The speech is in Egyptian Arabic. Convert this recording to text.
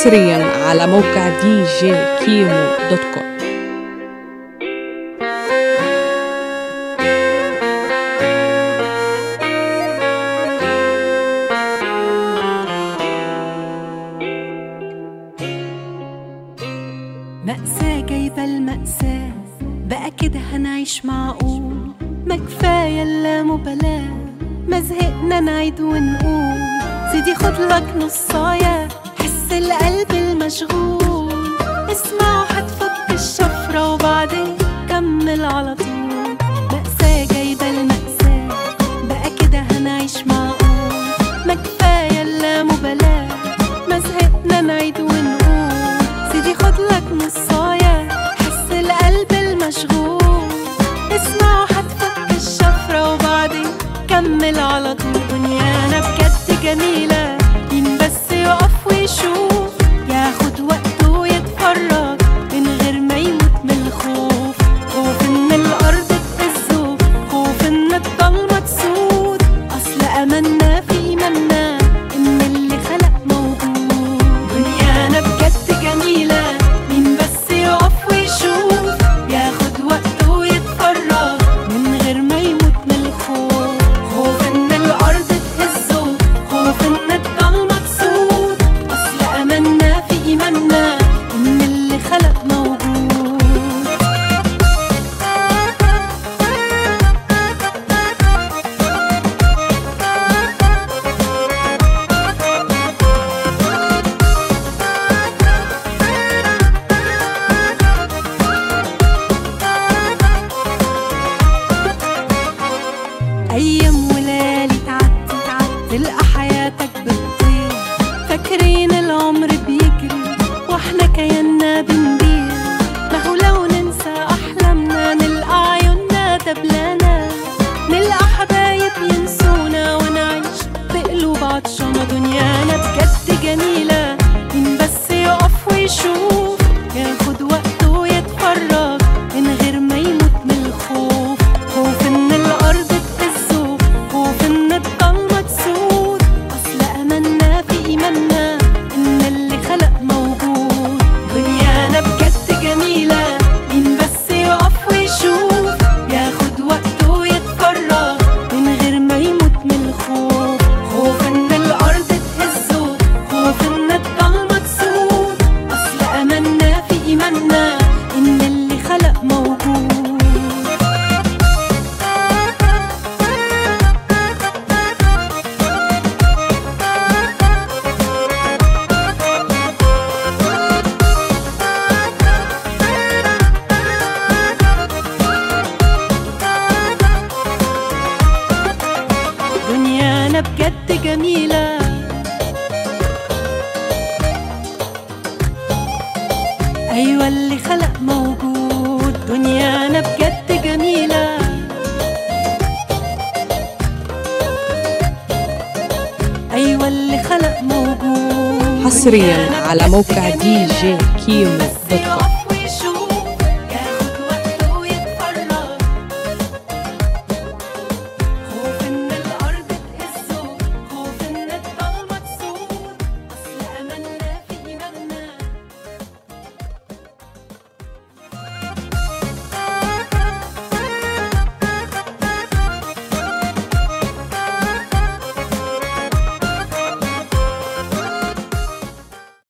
حصريا على موقع دي جي كيمو دوت كوم مأساة جايبة المأساة بقى كده هنعيش معقول ما كفاية اللامبالاة ما زهقنا نعيد ونقول سيدي خد لك نصاية حس القلب المشغول اسمعوا هتفك الشفرة وبعدين كمل على طول مأساة جايبة المأساة بقى كده هنعيش معقول ما كفاية اللامبالاة ما زهقنا نعيد ونقول سيدي خد لك نصاية حس القلب المشغول اسمع وهتفك الشفرة وبعدين كمل على طول دنيانا بجد جميلة مين بس يقف ويشوف ياخد وقته ويتفرج من غير ما يموت من الخوف خوف ان الارض تهزه خوف ان الضلمة تسود اصل املنا في ايماننا ان اللي خلق موجود دنيانا بجد جميلة مين بس يقف ويشوف ياخد وقته ويتفرج من غير ما يموت من الخوف خوف ان الارض تهزه خوف ان الضلمة تسود اصل املنا في ايماننا ان اللي خلق موجود أيام وليالي تعدي تعدي تلقى حياتك بتطير فاكرين العمر بيجري واحنا كياننا بنبيع ما هو لو ننسى أحلامنا نلقى عيوننا دبلانة نلقى حبايب ينسونا ونعيش بقلوب عطشانة دنيانا بجد جميلة مين بس يقف ويشوف ياخد وقته ويتفرج من غير ما يموت من الخوف خوف ان الارض تهزه خوف ان الضلمة تسود اصل املنا في ايماننا ان اللي خلق موجود دنيانا بجد جميلة مين بس يقف ويشوف ياخد وقته ويتفرج من غير ما يموت من الخوف خوف ان الارض تهزه خوف ان الضلمة تسود اصل املنا في ايماننا ان اللي خلق موجود دنيانا بجد جميلة أيوة اللي خلق موجود دنيانا بجد جميلة أيوة اللي خلق موجود حصريا دنيانا على بجد موقع دي جميلة. جي كيمو بس دوت كوم يقف